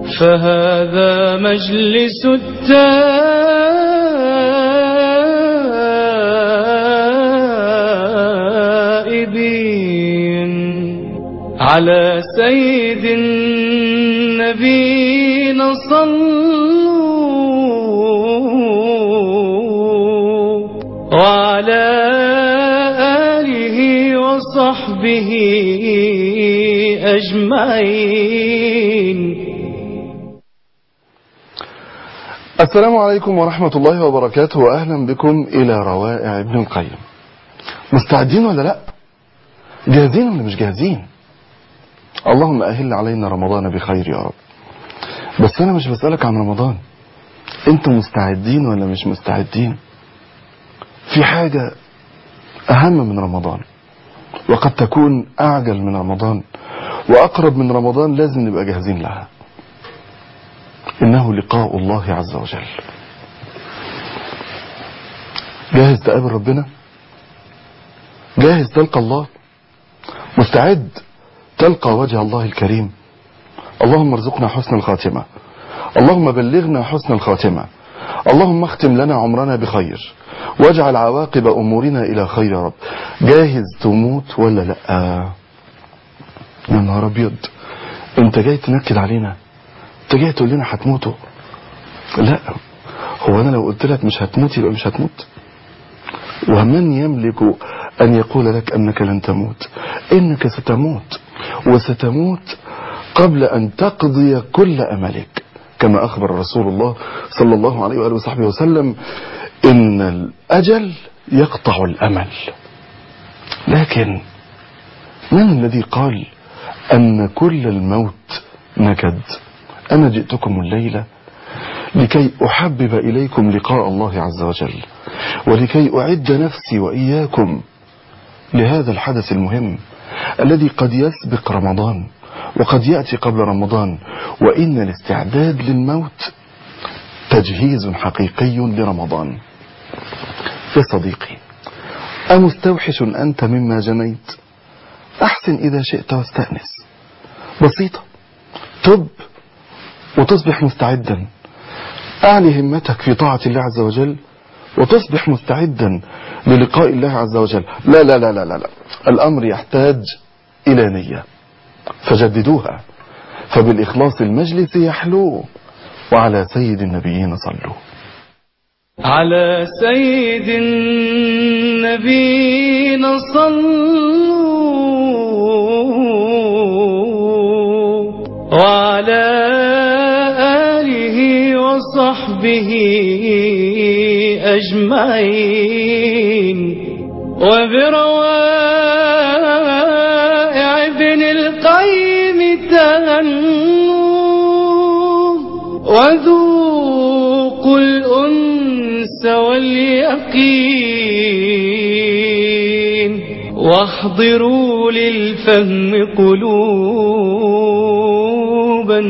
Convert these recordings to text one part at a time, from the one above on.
فهذا مجلس التائبين على سيد النبينا صلوا وعلى آله وصحبه أجمعين السلام عليكم ورحمة الله وبركاته وأهلا بكم إلى روائع ابن القيم مستعدين ولا لا جاهزين ولا مش جاهزين اللهم أهل علينا رمضان بخير يا رب بس أنا مش بسألك عن رمضان أنتم مستعدين ولا مش مستعدين في حاجة أهم من رمضان وقد تكون أعجل من رمضان وأقرب من رمضان لازم نبقى جاهزين لها إنه لقاء الله عز وجل جاهز تقابل ربنا جاهز تلقى الله مستعد تلقى وجه الله الكريم اللهم ارزقنا حسن الخاتمة اللهم بلغنا حسن الخاتمة اللهم اختم لنا عمرنا بخير واجعل عواقب أمورنا إلى خير يا رب جاهز تموت ولا لا يا نهار أبيض انت جاي تنكد علينا انت جاي تقول لنا هتموتوا لا هو انا لو قلت لك مش هتموت يبقى مش هتموت ومن يملك ان يقول لك انك لن تموت انك ستموت وستموت قبل ان تقضي كل املك كما اخبر رسول الله صلى الله عليه واله وصحبه وسلم ان الاجل يقطع الامل لكن من الذي قال ان كل الموت نكد أنا جئتكم الليلة لكي أحبب إليكم لقاء الله عز وجل ولكي أعد نفسي وإياكم لهذا الحدث المهم الذي قد يسبق رمضان وقد يأتي قبل رمضان وإن الاستعداد للموت تجهيز حقيقي لرمضان يا صديقي أمستوحش أنت مما جنيت أحسن إذا شئت واستأنس بسيطة تب وتصبح مستعدا أعلي همتك في طاعة الله عز وجل وتصبح مستعدا للقاء الله عز وجل لا لا لا لا لا, لا. الأمر يحتاج إلى نية فجددوها فبالإخلاص المجلس يحلو وعلى سيد النبيين صلوا على سيد النبينا صلوا وعلى آله وصحبه أجمعين وبروائع ابن القيم تهنوا وذوقوا الأنس واليقين واحضروا للفهم قلوبا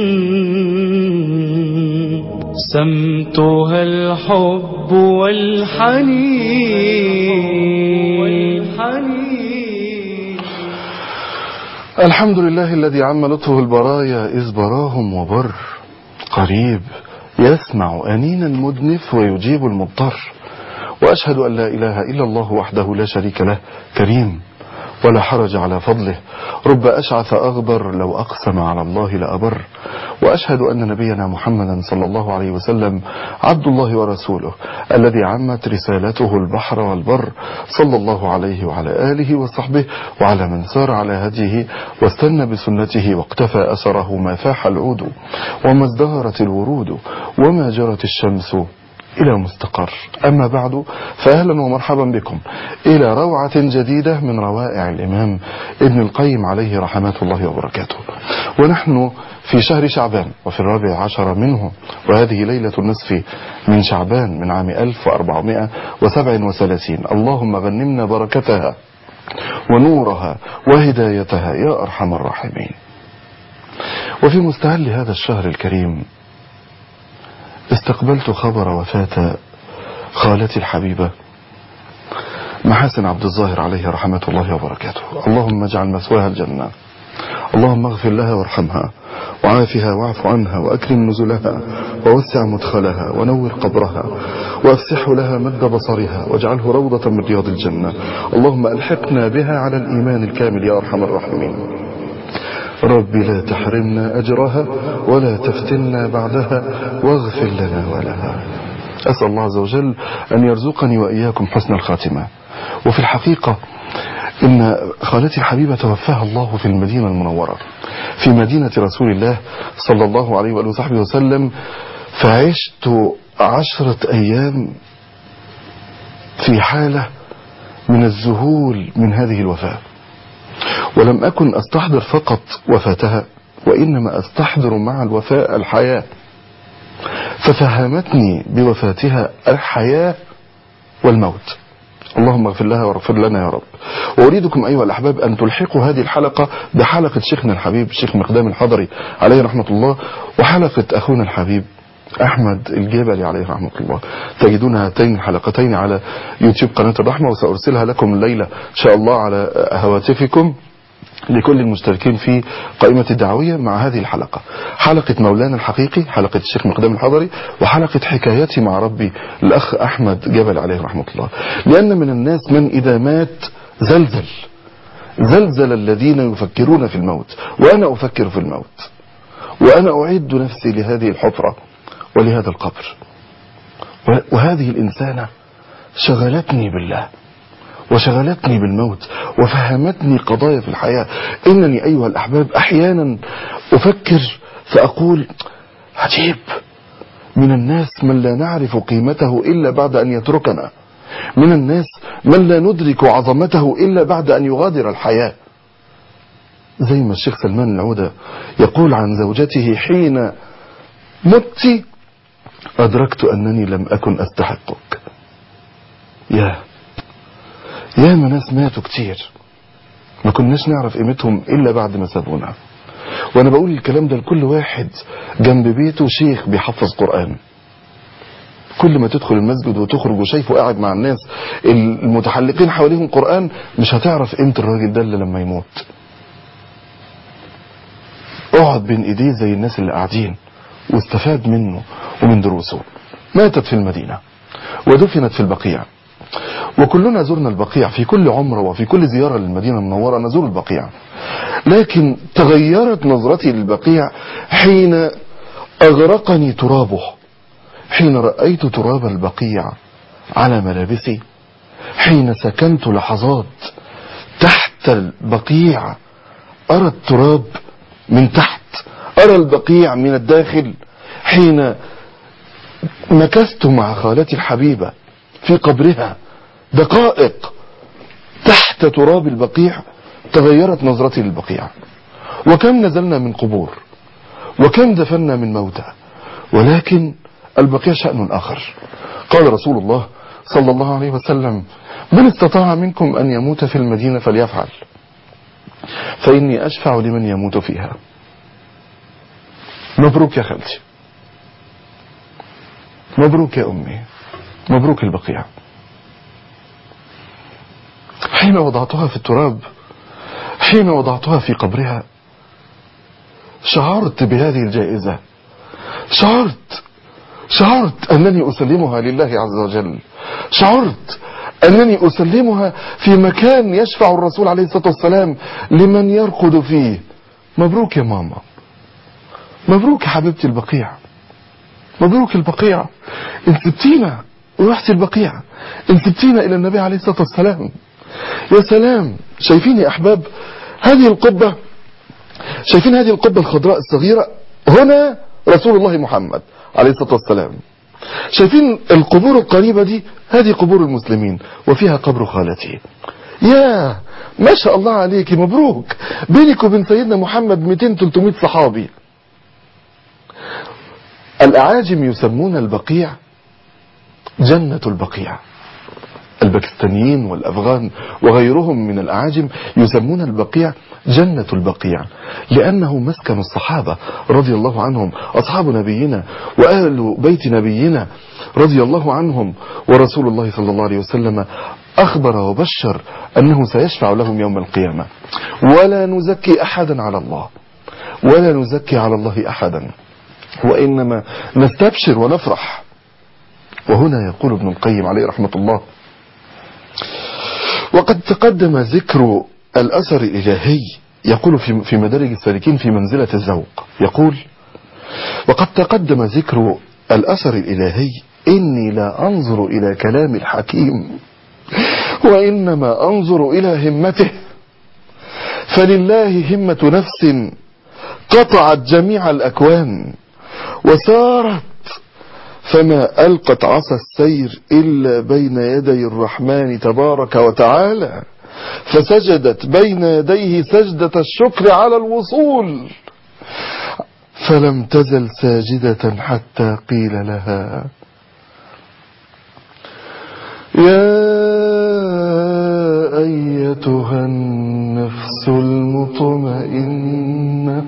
سمتها الحب والحنين والحنين الحمد لله الذي عم لطفه البرايا إذ براهم وبر قريب يسمع أنين المدنف ويجيب المضطر وأشهد أن لا إله إلا الله وحده لا شريك له كريم ولا حرج على فضله رب أشعث أغبر لو أقسم على الله لأبر وأشهد أن نبينا محمدا صلى الله عليه وسلم عبد الله ورسوله الذي عمت رسالته البحر والبر صلى الله عليه وعلى آله وصحبه وعلى من سار على هديه واستنى بسنته واقتفى أثره ما فاح العود وما ازدهرت الورود وما جرت الشمس إلى مستقر أما بعد فأهلا ومرحبا بكم إلى روعة جديدة من روائع الإمام ابن القيم عليه رحمة الله وبركاته ونحن في شهر شعبان وفي الرابع عشر منه وهذه ليلة النصف من شعبان من عام 1437 اللهم غنمنا بركتها ونورها وهدايتها يا أرحم الراحمين وفي مستهل هذا الشهر الكريم استقبلت خبر وفاة خالتي الحبيبة محاسن عبد الظاهر عليه رحمة الله وبركاته اللهم اجعل مثواها الجنة اللهم اغفر لها وارحمها وعافها واعف عنها وأكرم نزلها ووسع مدخلها ونور قبرها وأفسح لها مد بصرها واجعله روضة من رياض الجنة اللهم ألحقنا بها على الإيمان الكامل يا أرحم الراحمين رب لا تحرمنا أجرها ولا تفتنا بعدها واغفر لنا ولها أسأل الله عز وجل أن يرزقني وإياكم حسن الخاتمة وفي الحقيقة إن خالتي الحبيبة توفاها الله في المدينة المنورة في مدينة رسول الله صلى الله عليه وآله وصحبه وسلم فعشت عشرة أيام في حالة من الذهول من هذه الوفاة ولم أكن أستحضر فقط وفاتها وإنما أستحضر مع الوفاة الحياة ففهمتني بوفاتها الحياة والموت اللهم اغفر لها واغفر لنا يا رب وأريدكم أيها الأحباب أن تلحقوا هذه الحلقة بحلقة شيخنا الحبيب الشيخ مقدام الحضري عليه رحمة الله وحلقة أخونا الحبيب أحمد الجبلي عليه رحمة الله تجدون هاتين الحلقتين على يوتيوب قناة الرحمة وسأرسلها لكم الليلة إن شاء الله على هواتفكم لكل المشتركين في قائمة الدعوية مع هذه الحلقة حلقة مولانا الحقيقي حلقة الشيخ مقدام الحضري وحلقة حكايتي مع ربي الأخ أحمد جبل عليه رحمة الله لأن من الناس من إذا مات زلزل زلزل الذين يفكرون في الموت وأنا أفكر في الموت وأنا أعد نفسي لهذه الحفرة ولهذا القبر وهذه الإنسانة شغلتني بالله وشغلتني بالموت وفهمتني قضايا في الحياة إنني أيها الأحباب أحيانا أفكر فأقول عجيب من الناس من لا نعرف قيمته إلا بعد أن يتركنا من الناس من لا ندرك عظمته إلا بعد أن يغادر الحياة زي ما الشيخ سلمان العودة يقول عن زوجته حين مت أدركت أنني لم أكن أستحقك يا يا ما ناس ماتوا كتير ما كناش نعرف قيمتهم إلا بعد ما سابونا وأنا بقول الكلام ده لكل واحد جنب بيته شيخ بيحفظ قرآن كل ما تدخل المسجد وتخرج وشايفه قاعد مع الناس المتحلقين حواليهم قرآن مش هتعرف قيمة الراجل ده إلا لما يموت اقعد بين ايديه زي الناس اللي قاعدين واستفاد منه ومن دروسه ماتت في المدينة ودفنت في البقيع وكلنا زرنا البقيع في كل عمرة وفي كل زيارة للمدينة المنورة نزور البقيع لكن تغيرت نظرتي للبقيع حين أغرقني ترابه حين رأيت تراب البقيع على ملابسي حين سكنت لحظات تحت البقيع أرى التراب من تحت أرى البقيع من الداخل حين مكثت مع خالتي الحبيبة في قبرها دقائق تحت تراب البقيع تغيرت نظرتي للبقيع وكم نزلنا من قبور وكم دفنا من موتى ولكن البقيع شأن آخر قال رسول الله صلى الله عليه وسلم من استطاع منكم أن يموت في المدينة فليفعل فإني أشفع لمن يموت فيها مبروك يا خالتي مبروك يا أمي مبروك البقيع حين وضعتها في التراب حين وضعتها في قبرها شعرت بهذه الجائزة شعرت شعرت أنني أسلمها لله عز وجل شعرت أنني أسلمها في مكان يشفع الرسول عليه الصلاة والسلام لمن يرقد فيه مبروك يا ماما مبروك يا حبيبتي البقيع مبروك البقيع انت سبتينا ورحت البقيع انت سبتينا إلى النبي عليه الصلاة والسلام يا سلام شايفين يا أحباب هذه القبة شايفين هذه القبة الخضراء الصغيرة هنا رسول الله محمد عليه الصلاة والسلام شايفين القبور القريبة دي هذه قبور المسلمين وفيها قبر خالتي يا ما شاء الله عليك مبروك بينك وبين سيدنا محمد 200-300 صحابي الأعاجم يسمون البقيع جنة البقيع الباكستانيين والأفغان وغيرهم من الأعاجم يسمون البقيع جنة البقيع لأنه مسكن الصحابة رضي الله عنهم أصحاب نبينا وأهل بيت نبينا رضي الله عنهم ورسول الله صلى الله عليه وسلم أخبر وبشر أنه سيشفع لهم يوم القيامة ولا نزكي أحدا على الله ولا نزكي على الله أحدا وإنما نستبشر ونفرح وهنا يقول ابن القيم عليه رحمة الله وقد تقدم ذكر الأثر الإلهي يقول في في مدارج السالكين في منزلة الذوق يقول وقد تقدم ذكر الأثر الإلهي إني لا أنظر إلى كلام الحكيم وإنما أنظر إلى همته فلله همة نفس قطعت جميع الأكوان وسارت فما ألقت عصا السير إلا بين يدي الرحمن تبارك وتعالى فسجدت بين يديه سجدة الشكر على الوصول فلم تزل ساجدة حتى قيل لها يا أيتها النفس المطمئنة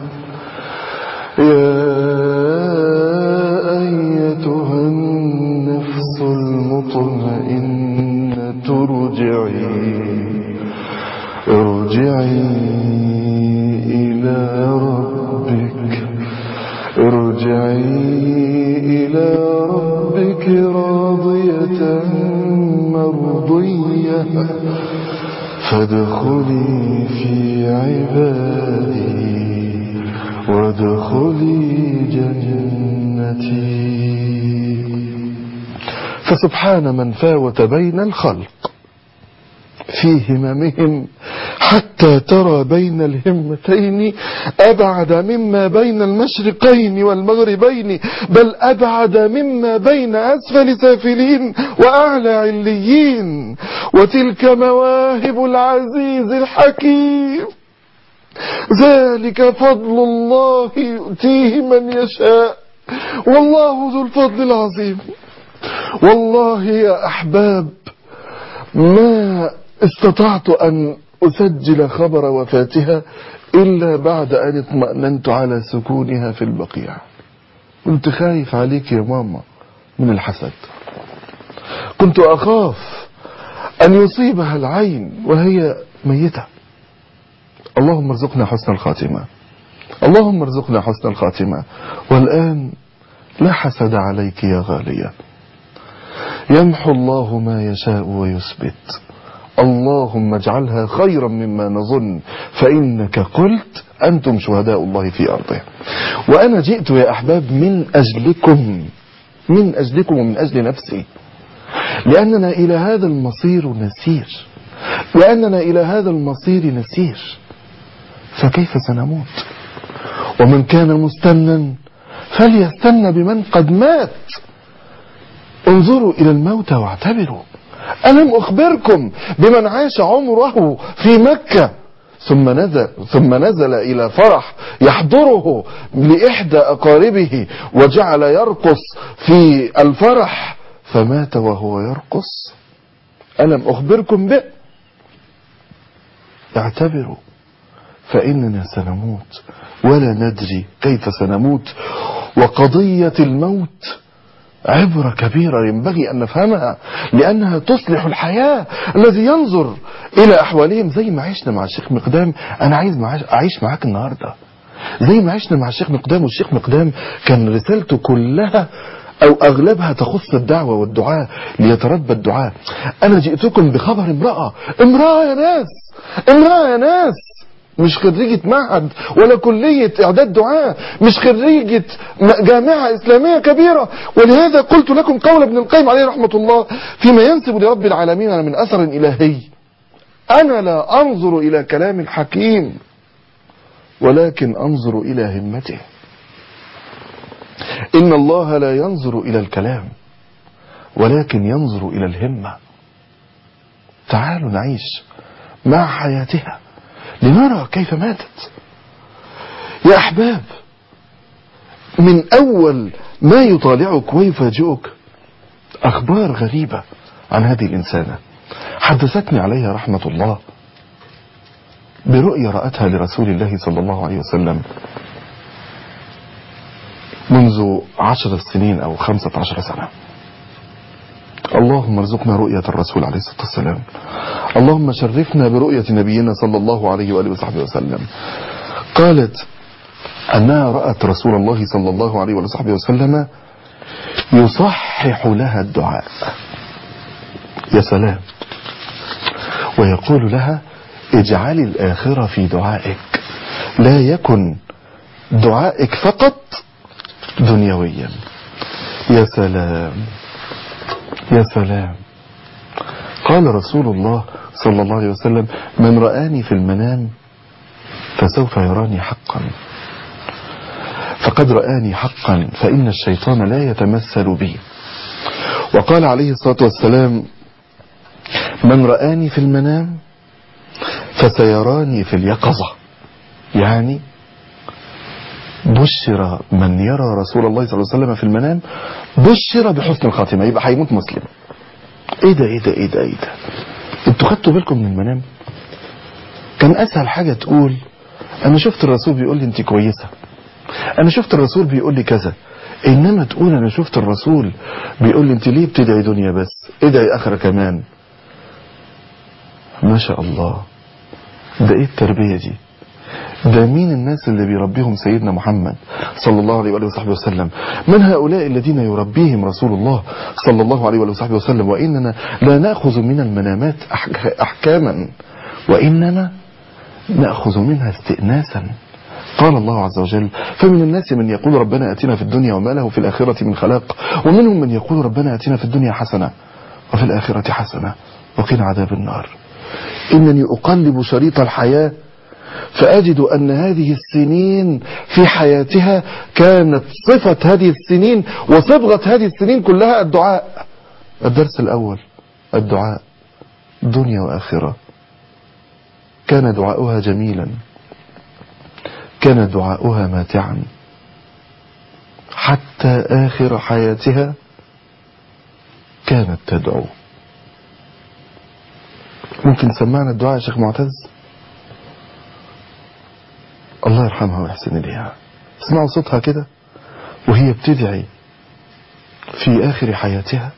يا أيتها النفس المطمئنة ارجعي ارجعي إلى ربك ارجعي إلى ربك راضية مرضية فادخلي في عبادي وادخلي جنتي فسبحان من فاوت بين الخلق في هممهم حتى ترى بين الهمتين أبعد مما بين المشرقين والمغربين بل أبعد مما بين أسفل سافلين وأعلى عليين وتلك مواهب العزيز الحكيم ذلك فضل الله يؤتيه من يشاء والله ذو الفضل العظيم والله يا أحباب ما استطعت أن أسجل خبر وفاتها إلا بعد أن اطمأننت على سكونها في البقيع كنت خايف عليك يا ماما من الحسد كنت أخاف أن يصيبها العين وهي ميتة اللهم ارزقنا حسن الخاتمة اللهم ارزقنا حسن الخاتمة والآن لا حسد عليك يا غالية يمحو الله ما يشاء ويثبت اللهم اجعلها خيرا مما نظن فإنك قلت أنتم شهداء الله في أرضه وأنا جئت يا أحباب من أجلكم من أجلكم ومن أجل نفسي لأننا إلى هذا المصير نسير لأننا إلى هذا المصير نسير فكيف سنموت ومن كان مستنا فليستن بمن قد مات انظروا إلى الموتى واعتبروا ألم أخبركم بمن عاش عمره في مكة ثم نزل, ثم نزل إلى فرح يحضره لإحدى أقاربه وجعل يرقص في الفرح فمات وهو يرقص ألم أخبركم به اعتبروا فإننا سنموت ولا ندري كيف سنموت وقضية الموت عبرة كبيرة ينبغي أن نفهمها لأنها تصلح الحياة الذي ينظر إلى أحوالهم زي ما عشنا مع الشيخ مقدام أنا عايز أعيش معاك النهاردة زي ما عشنا مع الشيخ مقدام والشيخ مقدام كان رسالته كلها أو أغلبها تخص الدعوة والدعاء ليتربى الدعاء أنا جئتكم بخبر امرأة امرأة يا ناس امرأة يا ناس مش خريجة معهد ولا كلية إعداد دعاء مش خريجة جامعة إسلامية كبيرة ولهذا قلت لكم قول ابن القيم عليه رحمة الله فيما ينسب لرب العالمين من أثر إلهي أنا لا أنظر إلى كلام الحكيم ولكن أنظر إلى همته إن الله لا ينظر إلى الكلام ولكن ينظر إلى الهمة تعالوا نعيش مع حياتها لنرى كيف ماتت يا أحباب من أول ما يطالعك ويفاجئك أخبار غريبة عن هذه الإنسانة حدثتني عليها رحمة الله برؤية رأتها لرسول الله صلى الله عليه وسلم منذ عشر سنين أو خمسة عشر سنة اللهم ارزقنا رؤية الرسول عليه الصلاة والسلام اللهم شرفنا برؤية نبينا صلى الله عليه وآله وصحبه وسلم قالت أنها رأت رسول الله صلى الله عليه وصحبه وسلم يصحح لها الدعاء يا سلام ويقول لها اجعلي الآخرة في دعائك لا يكن دعائك فقط دنيويا يا سلام يا سلام قال رسول الله صلى الله عليه وسلم من رآني في المنام فسوف يراني حقا فقد رآني حقا فإن الشيطان لا يتمثل بي وقال عليه الصلاة والسلام من رآني في المنام فسيراني في اليقظة يعني بشر من يرى رسول الله صلى الله عليه وسلم في المنام بشر بحسن الخاتمة يبقى هيموت مسلم ايه ده ايه ده ايه ده ايه ده انتوا خدتوا بالكم من المنام كان اسهل حاجة تقول انا شفت الرسول بيقول لي انت كويسة انا شفت الرسول بيقول لي كذا انما تقول انا شفت الرسول بيقول لي انت ليه بتدعي دنيا بس ادعي اخرة كمان ما شاء الله ده ايه التربية دي ده مين الناس اللي بيربيهم سيدنا محمد صلى الله عليه وآله وصحبه وسلم من هؤلاء الذين يربيهم رسول الله صلى الله عليه وآله وصحبه وسلم وإننا لا نأخذ من المنامات أحكاما وإنما نأخذ منها استئناسا قال الله عز وجل فمن الناس من يقول ربنا أتنا في الدنيا وما له في الآخرة من خلاق ومنهم من يقول ربنا أتنا في الدنيا حسنة وفي الآخرة حسنة وقنا عذاب النار إنني أقلب شريط الحياة فأجد أن هذه السنين في حياتها كانت صفة هذه السنين وصبغة هذه السنين كلها الدعاء الدرس الأول الدعاء دنيا وآخرة كان دعاؤها جميلا كان دعاؤها ماتعا حتى آخر حياتها كانت تدعو ممكن سمعنا الدعاء يا شيخ معتز الله يرحمها ويحسن إليها اسمعوا صوتها كده وهي بتدعي في آخر حياتها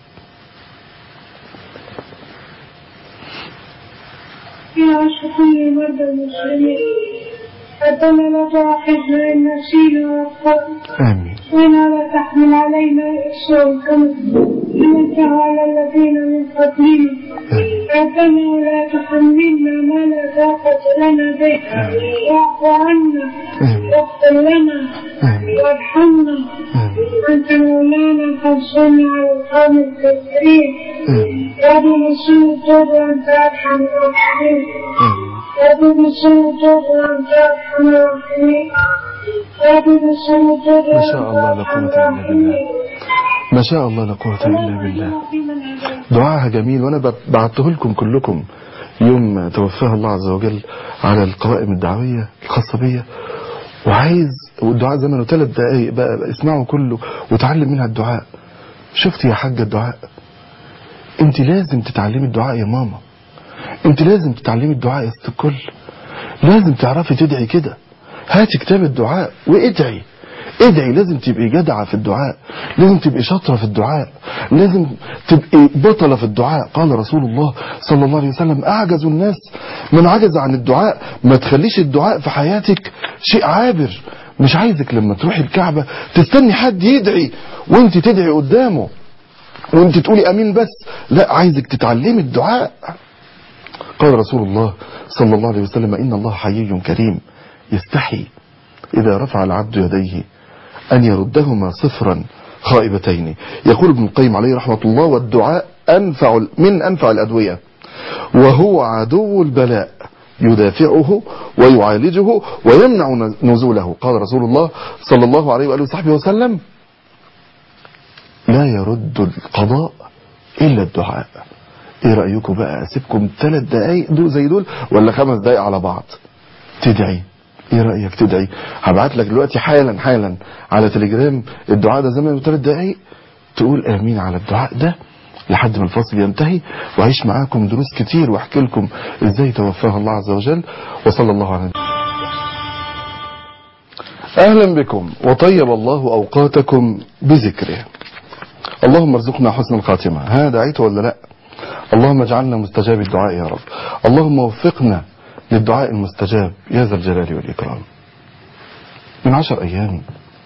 يا شكري مرضى المسلمين ربنا لا تؤاخذنا إن نسينا واخطأنا آمين ولا لا تحمل علينا إصرا كما حملته على الذين من قبلنا آمين ربنا ولا تحملنا ما لا طاقة لنا به واعف عنا آمين واغفر لنا آمين وارحمنا آمين أنت مولانا فانصرنا على القوم الكافرين آمين يا ابن السوء وأنت أرحم الراحمين آمين يا ابن السوء وأنت أرحم الراحمين يا ابن السوء ما شاء الله لا قوة إلا بالله ما شاء الله لا قوة إلا بالله دعاها جميل وانا بت- بعته لكم كلكم يوم توفاها الله عز وجل على القوائم الدعوية الخاصة بيا وعايز والدعاء زمنه ثلاث دقايق بقى, بقى اسمعوا كله وتعلم منها الدعاء شفت يا حاجة الدعاء انت لازم تتعلمي الدعاء يا ماما انت لازم تتعلمي الدعاء يا ست الكل لازم تعرفي تدعي كده هاتي كتاب الدعاء وادعي ادعي لازم تبقي جدعة في الدعاء لازم تبقي شاطرة في الدعاء لازم تبقي بطلة في الدعاء قال رسول الله صلى الله عليه وسلم أعجز الناس من عجز عن الدعاء ما تخليش الدعاء في حياتك شيء عابر مش عايزك لما تروحي الكعبة تستني حد يدعي وانت تدعي قدامه وانت تقولي امين بس لا عايزك تتعلمي الدعاء قال رسول الله صلى الله عليه وسلم إن الله حيي كريم يستحي إذا رفع العبد يديه أن يردهما صفرا خائبتين يقول ابن القيم عليه رحمة الله والدعاء أنفع من أنفع الأدوية وهو عدو البلاء يدافعه ويعالجه ويمنع نزوله قال رسول الله صلى الله عليه وآله وصحبه وسلم لا يرد القضاء إلا الدعاء ايه رأيكم بقى اسيبكم ثلاث دقايق دول زي دول ولا خمس دقايق على بعض تدعي ايه رأيك تدعي هبعت لك دلوقتي حالا حالا على تليجرام الدعاء ده زمن ثلاث دقايق تقول امين على الدعاء ده لحد ما الفصل ينتهي واعيش معاكم دروس كتير واحكي لكم ازاي توفاها الله عز وجل وصلى الله على النبي اهلا بكم وطيب الله اوقاتكم بذكره اللهم ارزقنا حسن الخاتمة ها دعيت ولا لا اللهم اجعلنا مستجاب الدعاء يا رب اللهم وفقنا للدعاء المستجاب يا ذا الجلال والإكرام من عشر أيام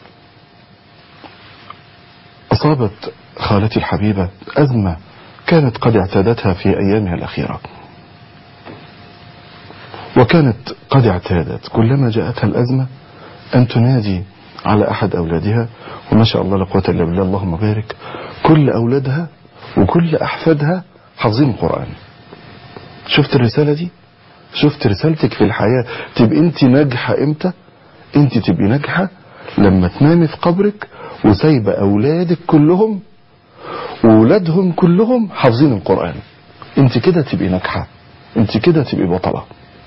أصابت خالتي الحبيبة أزمة كانت قد اعتادتها في أيامها الأخيرة وكانت قد اعتادت كلما جاءتها الأزمة أن تنادي على أحد أولادها وما شاء الله لا قوة إلا بالله اللهم بارك كل أولادها وكل أحفادها حافظين القرآن شفت الرسالة دي شفت رسالتك في الحياة تبقى انت ناجحة امتى انت تبقي ناجحة لما تنامي في قبرك وسايبة أولادك كلهم وولادهم كلهم حافظين القرآن انت كده تبقي ناجحة انت كده تبقي بطلة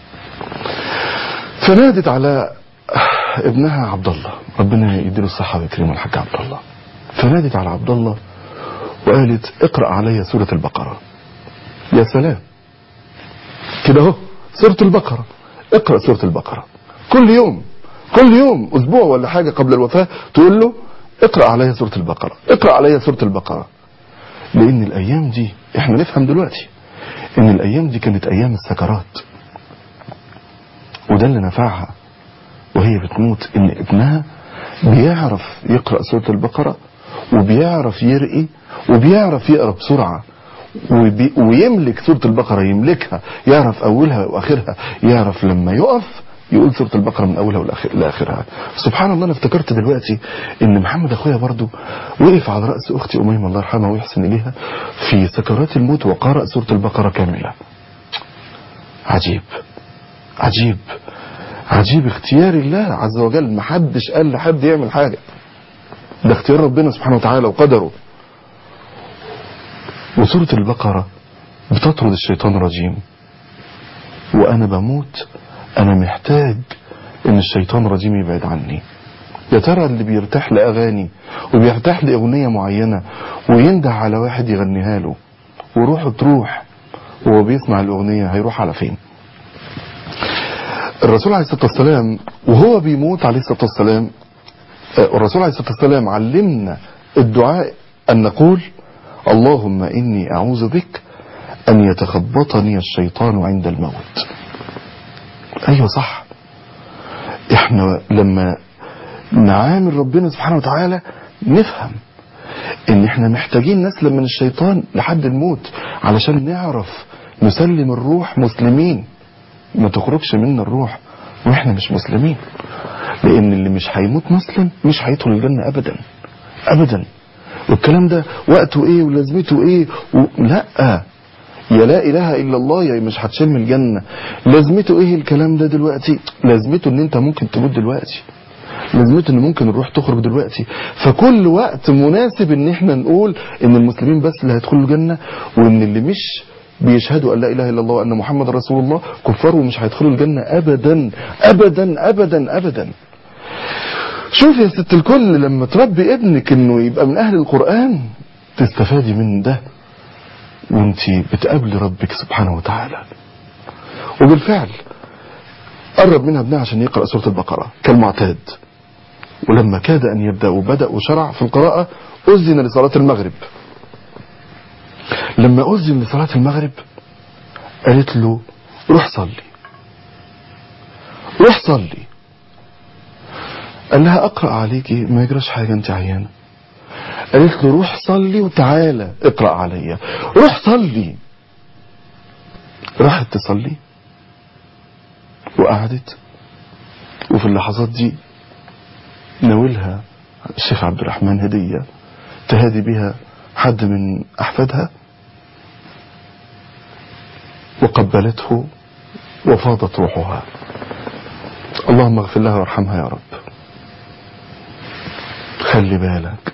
فنادت على ابنها عبد الله ربنا يديله الصحة ويكرمه الحاج عبد الله فنادت على عبد الله وقالت اقرأ علي سورة البقرة يا سلام كده اهو سورة البقرة اقرأ سورة البقرة كل يوم كل يوم اسبوع ولا حاجة قبل الوفاة تقول له اقرأ علي سورة البقرة اقرأ علي سورة البقرة لان الايام دي احنا نفهم دلوقتي ان الايام دي كانت ايام السكرات وده اللي نفعها وهي بتموت ان ابنها بيعرف يقرأ سورة البقرة وبيعرف يرقي وبيعرف يقرأ بسرعة وبي ويملك سورة البقرة يملكها يعرف أولها وآخرها يعرف لما يقف يقول سورة البقرة من أولها والآخر- لآخرها سبحان الله أنا افتكرت دلوقتي إن محمد أخويا برضو وقف على رأس أختي أميمة الله يرحمها ويحسن إليها في سكرات الموت وقرأ سورة البقرة كاملة عجيب عجيب عجيب اختيار الله عز وجل محدش قال لحد يعمل حاجة ده اختيار ربنا سبحانه وتعالى وقدره وسورة البقرة بتطرد الشيطان الرجيم وأنا بموت أنا محتاج إن الشيطان الرجيم يبعد عني يا ترى اللي بيرتاح لأغاني وبيرتاح لأغنية معينة وينده على واحد يغنيها له وروحه تروح وهو بيسمع الأغنية هيروح على فين الرسول عليه الصلاة والسلام وهو بيموت عليه الصلاة والسلام آه، الرسول عليه الصلاة والسلام علمنا الدعاء أن نقول اللهم إني أعوذ بك أن يتخبطني الشيطان عند الموت أيوة صح احنا لما نعامل ربنا سبحانه وتعالى نفهم ان احنا محتاجين نسلم من الشيطان لحد الموت علشان نعرف نسلم الروح مسلمين ما تخرجش منا الروح واحنا مش مسلمين لان اللي مش هيموت مسلم مش هيدخل الجنة ابدا ابدا والكلام ده وقته ايه ولازمته ايه و... لا يا لا اله الا الله يا مش هتشم الجنة لازمته ايه الكلام ده دلوقتي لازمته ان انت ممكن تموت دلوقتي لازمته ان ممكن الروح تخرج دلوقتي فكل وقت مناسب ان احنا نقول ان المسلمين بس اللي هيدخلوا الجنة وان اللي مش بيشهدوا ان لا اله الا الله وان محمد رسول الله كفار ومش هيدخلوا الجنة ابدا ابدا ابدا ابدا شوف يا ست الكل لما تربي ابنك انه يبقى من اهل القرآن تستفادي من ده وانت بتقابلي ربك سبحانه وتعالى وبالفعل قرب منها ابنها عشان يقرأ سورة البقرة كالمعتاد ولما كاد أن يبدأ وبدأ وشرع في القراءة أذن لصلاة المغرب لما أذن لصلاة المغرب قالت له روح صلي روح صلي قال لها أقرأ عليكي ما يجراش حاجة أنت عيانة قالت له روح صلي وتعالى اقرأ عليا روح صلي راحت تصلي وقعدت وفي اللحظات دي ناولها الشيخ عبد الرحمن هدية تهادي بها حد من أحفادها وقبلته وفاضت روحها اللهم اغفر لها وارحمها يا رب خلي بالك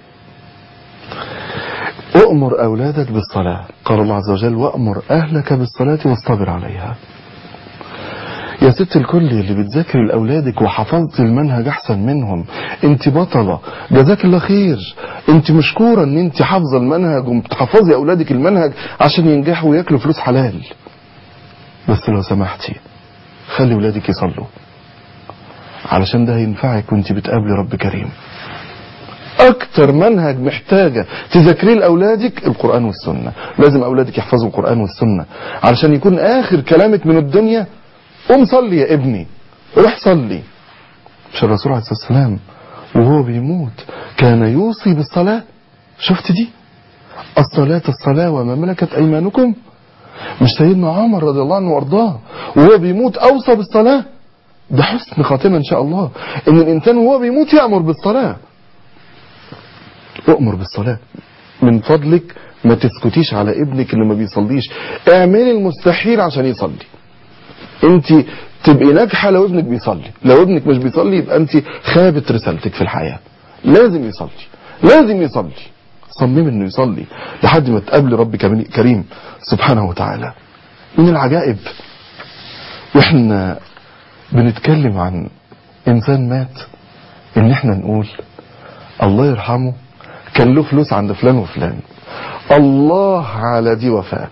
وأمر أولادك بالصلاة قال الله عز وجل وأمر أهلك بالصلاة واصطبر عليها يا ست الكل اللي بتذاكر لأولادك وحفظت المنهج أحسن منهم انت بطلة جزاك الله خير انت مشكورة ان انت حافظة المنهج وبتحفظي أولادك المنهج عشان ينجحوا وياكلوا فلوس حلال بس لو سمحتي خلي ولادك يصلوا علشان ده هينفعك وانت بتقابلي رب كريم اكتر منهج محتاجة تذاكريه لاولادك القرآن والسنة لازم اولادك يحفظوا القرآن والسنة علشان يكون اخر كلامك من الدنيا قوم صلي يا ابني روح صلي مش الرسول عليه الصلاة والسلام وهو بيموت كان يوصي بالصلاة شفت دي الصلاة الصلاة وما ملكت ايمانكم مش سيدنا عمر رضي الله عنه وارضاه وهو بيموت اوصى بالصلاة ده حسن خاتمة ان شاء الله ان الانسان وهو بيموت يأمر بالصلاة اؤمر بالصلاة من فضلك ما تسكتيش على ابنك اللي ما بيصليش اعملي المستحيل عشان يصلي انت تبقي ناجحة لو ابنك بيصلي لو ابنك مش بيصلي يبقى انت خابت رسالتك في الحياة لازم يصلي لازم يصلي صمم انه يصلي لحد ما تقابل رب كريم سبحانه وتعالى من العجائب واحنا بنتكلم عن انسان مات ان احنا نقول الله يرحمه كان له فلوس عند فلان وفلان الله على دي وفاة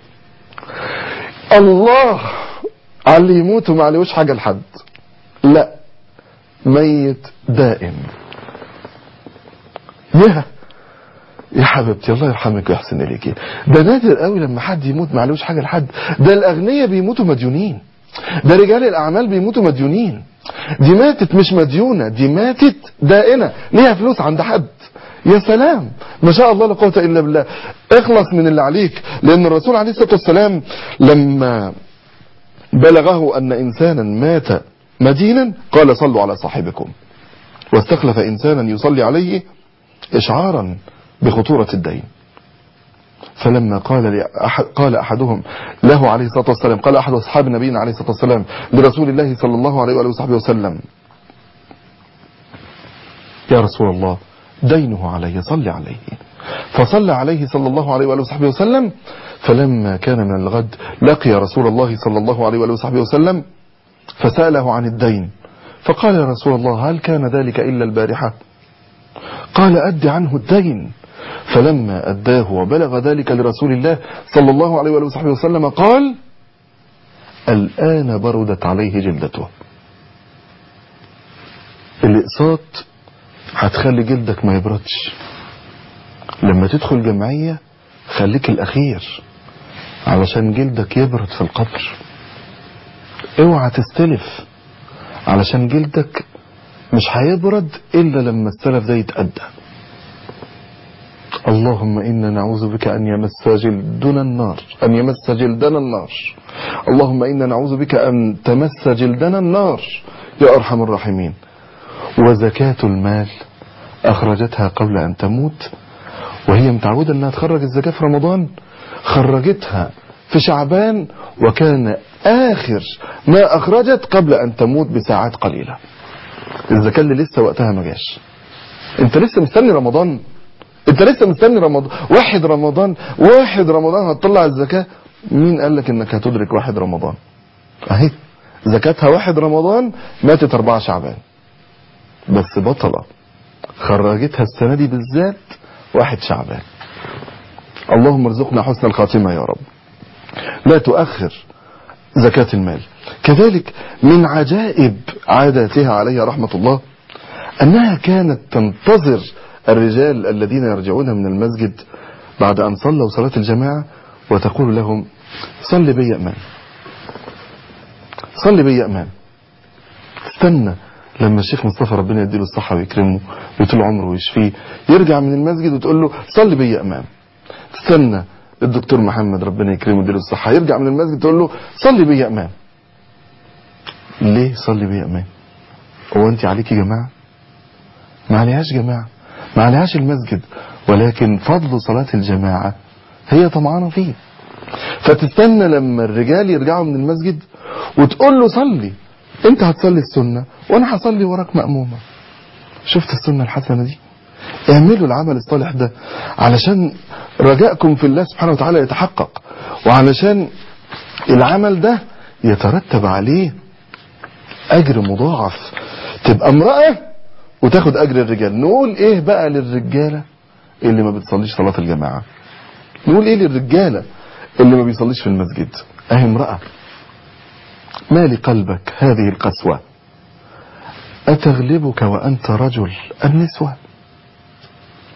الله على اللي يموت وما عليهوش حاجة لحد لا ميت دائم يا يا حبيبتي الله يرحمك ويحسن اليك ده نادر قوي لما حد يموت ما عليهوش حاجة لحد ده الاغنياء بيموتوا مديونين ده رجال الاعمال بيموتوا مديونين دي ماتت مش مديونة دي ماتت دائنة ليها فلوس عند حد يا سلام ما شاء الله لا قوه الا بالله اخلص من اللي عليك لان الرسول عليه الصلاه والسلام لما بلغه ان انسانا مات مدينا قال صلوا على صاحبكم واستخلف انسانا يصلي عليه اشعارا بخطوره الدين فلما قال لأحد قال احدهم له عليه الصلاه والسلام قال احد اصحاب نبينا عليه الصلاه والسلام لرسول الله صلى الله عليه واله وصحبه وسلم يا رسول الله دينه علي صل عليه فصلى عليه صلى الله عليه وآله وصحبه وسلم فلما كان من الغد لقي رسول الله صلى الله عليه وآله وصحبه وسلم فسأله عن الدين فقال يا رسول الله هل كان ذلك إلا البارحة قال أد عنه الدين فلما أداه وبلغ ذلك لرسول الله صلى الله عليه وآله وصحبه وسلم قال الآن بردت عليه جلدته الإقساط هتخلي جلدك ما يبردش لما تدخل جمعية خليك الأخير علشان جلدك يبرد في القبر اوعى تستلف علشان جلدك مش هيبرد إلا لما السلف ده يتأدى اللهم إنا نعوذ بك أن يمس جلدنا النار أن يمس جلدنا النار اللهم إنا نعوذ بك أن تمس جلدنا النار يا أرحم الراحمين وزكاة المال أخرجتها قبل أن تموت وهي متعودة أنها تخرج الزكاة في رمضان خرجتها في شعبان وكان آخر ما أخرجت قبل أن تموت بساعات قليلة الزكاة اللي لسه وقتها ما جاش انت لسه مستني رمضان انت لسه مستني رمضان واحد رمضان واحد رمضان هتطلع الزكاة مين قال لك انك هتدرك واحد رمضان اهي زكاتها واحد رمضان ماتت اربعة شعبان بس بطلة خرجتها السنة دي بالذات واحد شعبان اللهم ارزقنا حسن الخاتمة يا رب لا تؤخر زكاة المال كذلك من عجائب عاداتها عليها رحمة الله أنها كانت تنتظر الرجال الذين يرجعون من المسجد بعد أن صلوا صلاة الجماعة وتقول لهم صل بي أمان صل بي أمان استنى لما الشيخ مصطفى ربنا يديله الصحة ويكرمه ويطول عمره ويشفيه يرجع من المسجد وتقول له صل بي أمام استنى الدكتور محمد ربنا يكرمه ويديله الصحة يرجع من المسجد تقول له صل بي أمام ليه صلي بي أمام هو أنت عليك جماعة ما عليهاش جماعة ما عليهاش المسجد ولكن فضل صلاة الجماعة هي طمعانة فيه فتستنى لما الرجال يرجعوا من المسجد وتقول له صلي انت هتصلي السنة وانا هصلي وراك مأمومة شفت السنة الحسنة دي اعملوا العمل الصالح ده علشان رجائكم في الله سبحانه وتعالى يتحقق وعلشان العمل ده يترتب عليه اجر مضاعف تبقى امرأة وتاخد اجر الرجال نقول ايه بقى للرجالة اللي ما بتصليش صلاة الجماعة نقول ايه للرجالة اللي ما بيصليش في المسجد اهي امرأة ما لقلبك هذه القسوة أتغلبك وأنت رجل النسوة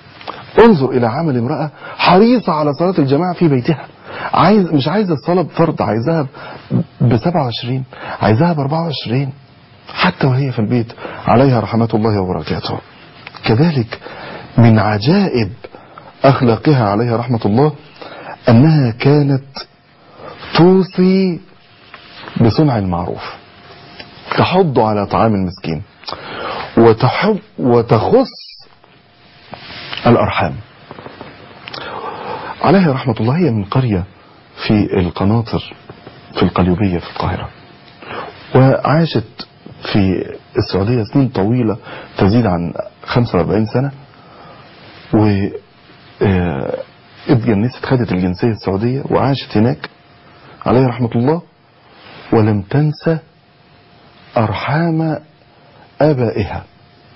انظر الى عمل امرأة حريصة على صلاة الجماعة في بيتها عايز مش عايزة الصلاة بفرض عايزاها ب 27 عايزاها ب 24 حتى وهي في البيت عليها رحمة الله وبركاته كذلك من عجائب أخلاقها عليها رحمة الله أنها كانت توصي بصنع المعروف تحض على طعام المسكين وتحب وتخص الأرحام عليها رحمة الله هي من قرية في القناطر في القليوبية في القاهرة وعاشت في السعودية سنين طويلة تزيد عن 45 سنة و آه، اتجنست خدت الجنسية السعودية وعاشت هناك عليها رحمة الله ولم تنسى أرحام آبائها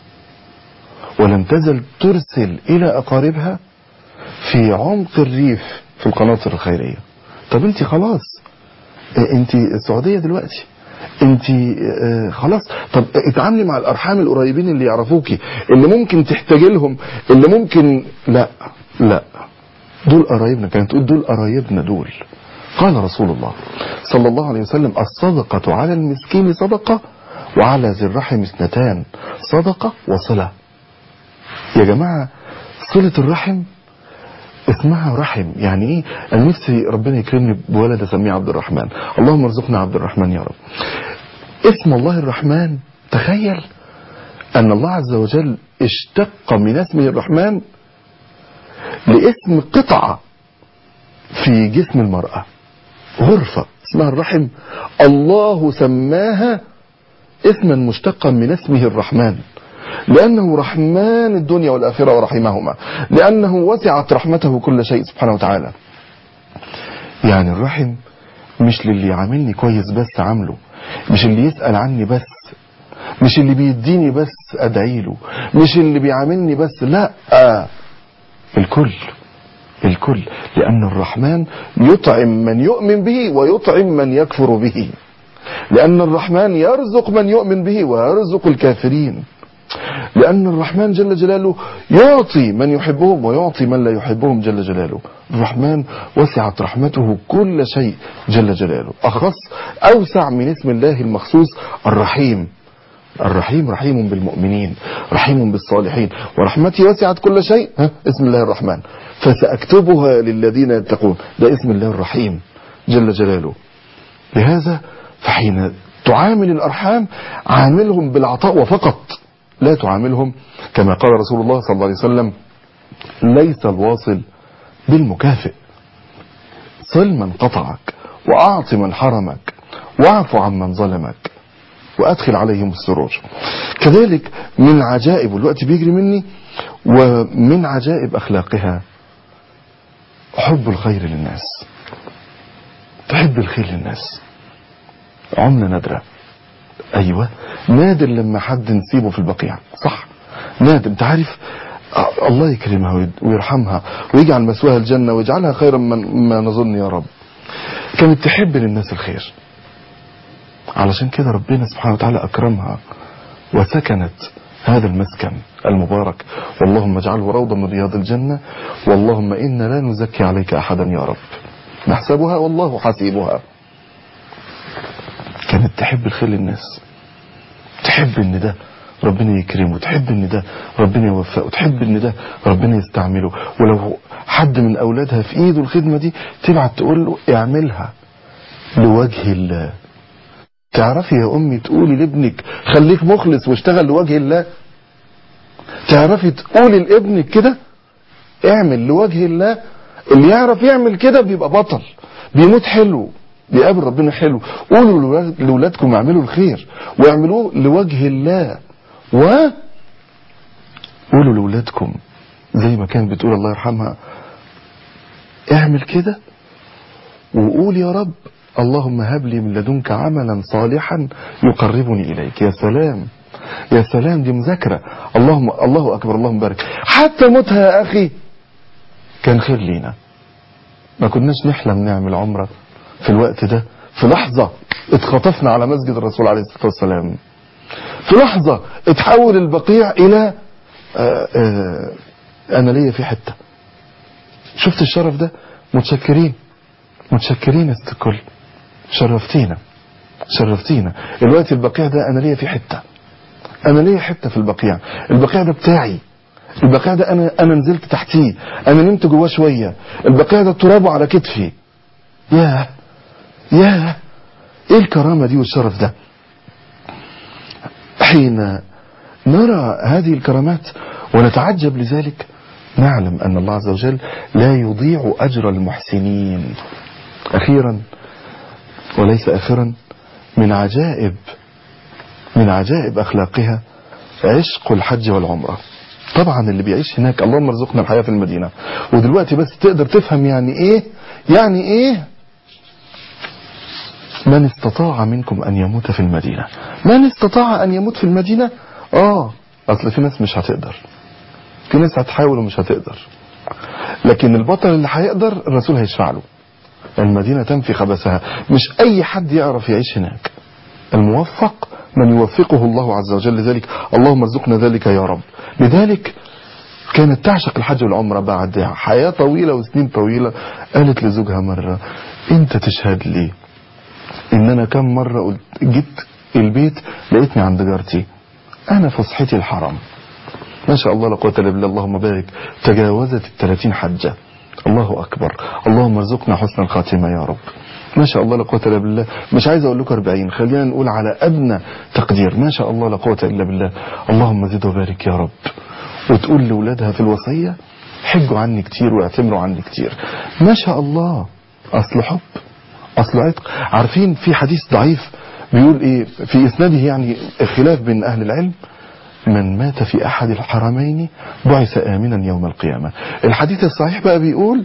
ولم تزل ترسل إلى أقاربها في عمق الريف في القناطر الخيرية طب انت خلاص اه، انت السعودية دلوقتي انت اه، خلاص طب اتعاملي مع الارحام القريبين اللي يعرفوكي اللي ممكن تحتاجي لهم اللي ممكن لا لا دول قرايبنا كانت تقول دول قرايبنا دول قال رسول الله صلى الله عليه وسلم الصدقة على المسكين صدقة وعلى ذي الرحم اثنتان صدقة وصلة يا جماعة صلة الرحم اسمها رحم يعني ايه انا نفسي ربنا يكرمني بولد اسميه عبد الرحمن اللهم ارزقنا عبد الرحمن يا رب اسم الله الرحمن تخيل ان الله عز وجل اشتق من اسمه الرحمن لاسم قطعة في جسم المرأة غرفة اسمها الرحم الله سماها اسما مشتقا من اسمه الرحمن لأنه رحمن الدنيا والآخرة ورحمهما لأنه وسعت رحمته كل شيء سبحانه وتعالى يعني الرحم مش للي عاملني كويس بس عامله مش اللي يسأل عني بس مش اللي بيديني بس أدعي له مش اللي بيعاملني بس لا الكل الكل لأن الرحمن يطعم من يؤمن به ويطعم من يكفر به لأن الرحمن يرزق من يؤمن به ويرزق الكافرين لأن الرحمن جل جلاله يعطي من يحبهم ويعطي من لا يحبهم جل جلاله الرحمن وسعت رحمته كل شيء جل جلاله أخص أوسع من اسم الله المخصوص الرحيم الرحيم رحيم بالمؤمنين رحيم بالصالحين ورحمتي وسعت كل شيء ها اسم الله الرحمن فسأكتبها للذين يتقون ده اسم الله الرحيم جل جلاله لهذا فحين تعامل الأرحام عاملهم بالعطاء وفقط لا تعاملهم كما قال رسول الله صلى الله عليه وسلم ليس الواصل بالمكافئ صل من قطعك وأعط من حرمك واعف عن من ظلمك وأدخل عليهم السرور كذلك من عجائب الوقت بيجري مني ومن عجائب أخلاقها حب الخير للناس تحب الخير للناس عملة نادرة أيوة نادر لما حد نسيبه في البقيع صح نادر انت عارف آه، الله يكرمها ويد- ويرحمها ويجعل مسواها الجنة ويجعلها خيرا من ما نظن يا رب كانت تحب للناس الخير علشان كده ربنا سبحانه وتعالى أكرمها وسكنت هذا المسكن المبارك واللهم اجعله روضة من رياض الجنة واللهم إنا لا نزكي عليك أحدا يا رب نحسبها والله حسيبها كانت تحب الخير للناس تحب ان ده ربنا يكرمه تحب ان ده ربنا يوفقه تحب ان ده ربنا يستعمله ولو حد من اولادها في ايده الخدمة دي تبعت تقول له اعملها لوجه الله تعرفي يا امي تقولي لابنك خليك مخلص واشتغل لوجه الله تعرفي تقولي لابنك كده اعمل لوجه الله اللي يعرف يعمل كده بيبقى بطل بيموت حلو بيقابل ربنا حلو قولوا لولاد- لولادكم اعملوا الخير واعملوه لوجه الله و قولوا لولادكم زي ما كانت بتقول الله يرحمها اعمل كده وقول يا رب اللهم هب لي من لدنك عملا صالحا يقربني اليك يا سلام يا سلام دي مذاكره اللهم الله اكبر اللهم بارك حتى موتها يا اخي كان خير لينا ما كناش نحلم نعمل عمره في الوقت ده في لحظه اتخطفنا على مسجد الرسول عليه الصلاه والسلام في لحظه اتحول البقيع الى آه، آه، انا ليا في حته شفت الشرف ده متشكرين متشكرين يا ست الكل شرفتينا شرفتينا الوقت البقيع ده انا ليا في حته انا ليا حته في البقيع البقيع ده بتاعي البقيع ده انا انا نزلت تحتيه انا نمت جواه شويه البقيع ده ترابه على كتفي ياه ياه ايه الكرامه دي والشرف ده حين نرى هذه الكرامات ونتعجب لذلك نعلم أن الله عز وجل لا يضيع أجر المحسنين أخيرا وليس آخرا من عجائب من عجائب أخلاقها عشق الحج والعمرة طبعا اللي بيعيش هناك اللهم ارزقنا الحياة في المدينة ودلوقتي بس تقدر تفهم يعني ايه يعني ايه من استطاع منكم أن يموت في المدينة من استطاع أن يموت في المدينة آه أصل في ناس مش هتقدر في ناس هتحاول ومش هتقدر لكن البطل اللي هيقدر الرسول هيشفع له المدينة تنفي خبثها مش أي حد يعرف يعيش هناك الموفق من يوفقه الله عز وجل لذلك اللهم ارزقنا ذلك يا رب لذلك كانت تعشق الحج والعمرة بعد حياة طويلة وسنين طويلة قالت لزوجها مرة انت تشهد لي ان انا كم مرة قلت جيت البيت لقيتني عند جارتي انا فسحتي الحرم ما شاء الله لا قوه الا بالله اللهم بارك تجاوزت الثلاثين حجة الله اكبر اللهم ارزقنا حسن الخاتمة يا رب ما شاء الله لا قوه الا بالله مش عايز اقول لكم 40 خلينا نقول على ادنى تقدير ما شاء الله لا قوه الا بالله اللهم زد وبارك يا رب وتقول لاولادها في الوصيه حجوا عني كتير واعتمروا عني كتير ما شاء الله اصل حب اصل عتق عارفين في حديث ضعيف بيقول ايه في اسناده يعني خلاف بين اهل العلم من مات في احد الحرمين بعث امنا يوم القيامة الحديث الصحيح بقى بيقول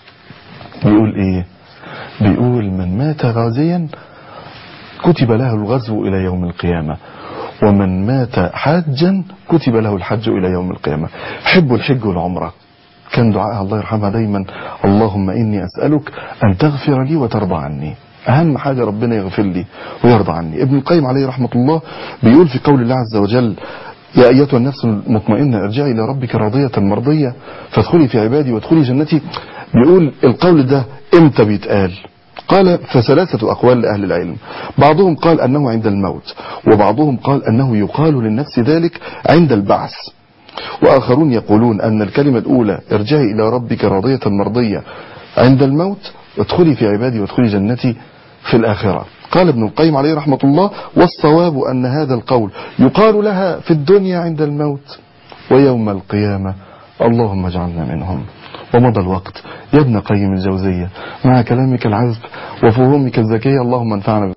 بيقول ايه بيقول من مات غازيا كتب له الغزو الى يوم القيامة ومن مات حاجا كتب له الحج الى يوم القيامة حبوا الحج والعمره كان دعائها الله يرحمها دايما اللهم إني أسألك أن تغفر لي وترضى عني أهم حاجة ربنا يغفر لي ويرضى عني ابن القيم عليه رحمة الله بيقول في قول الله عز وجل يا أيتها النفس المطمئنة ارجعي إلى ربك راضية مرضية فادخلي في عبادي وادخلي جنتي بيقول القول ده امتى بيتقال قال فثلاثة أقوال لأهل العلم بعضهم قال أنه عند الموت وبعضهم قال أنه يقال للنفس ذلك عند البعث وآخرون يقولون أن الكلمة الأولى ارجعي إلى ربك راضية مرضية عند الموت وادخلي في عبادي وادخلي جنتي في الآخرة قال ابن القيم عليه رحمة الله والصواب أن هذا القول يقال لها في الدنيا عند الموت ويوم القيامة اللهم اجعلنا منهم ومضى الوقت يا ابن قيم الجوزية مع كلامك العذب وفهومك الذكية اللهم انفعنا